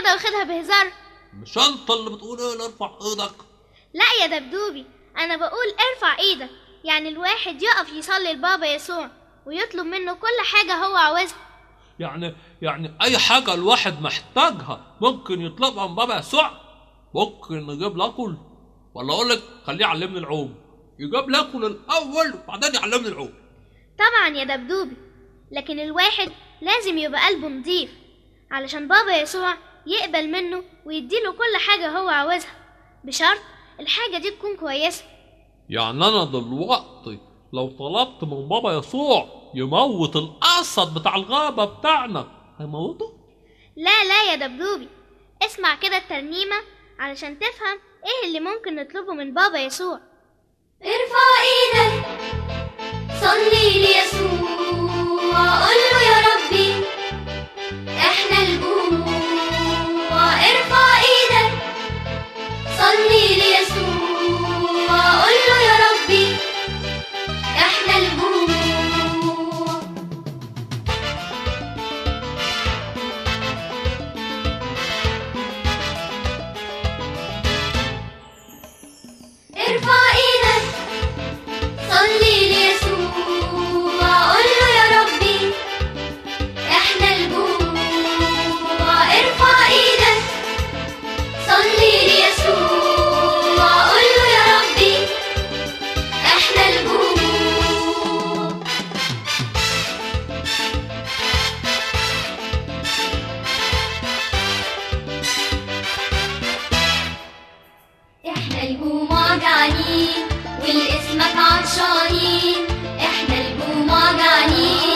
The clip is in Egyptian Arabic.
كده واخدها بهزار مش انت اللي بتقول ايه ارفع ايدك لا يا دبدوبي انا بقول ارفع ايدك يعني الواحد يقف يصلي لبابا يسوع ويطلب منه كل حاجة هو عاوزها يعني يعني اي حاجه الواحد محتاجها ممكن يطلبها من بابا يسوع ممكن نجيب لاكل ولا اقول لك خليه يعلمني العوم يجيب لاكل الاول وبعدين يعلمني العوم طبعا يا دبدوبي لكن الواحد لازم يبقى قلبه نضيف علشان بابا يسوع يقبل منه ويديله كل حاجة هو عاوزها بشرط الحاجة دي تكون كويسة يعني انا دلوقتي لو طلبت من بابا يسوع يموت الاسد بتاع الغابه بتاعنا هيموته لا لا يا دبدوبي اسمع كده الترنيمة علشان تفهم ايه اللي ممكن نطلبه من بابا يسوع ارفع ايدك صلي ليسوع قول له يا ربي احنا الجوع ارفع ايدك صلي ليسوع قول له يا ربي احنا الجوع ارفع ايدك صلي ليسوع قول له يا ربي احنا الجوع ارفع ايدك صلي ليسوع قول له يا ربي احنا الجوع احنا الجموع جعانين والاسمك عطشانين احنا الجموع جعانين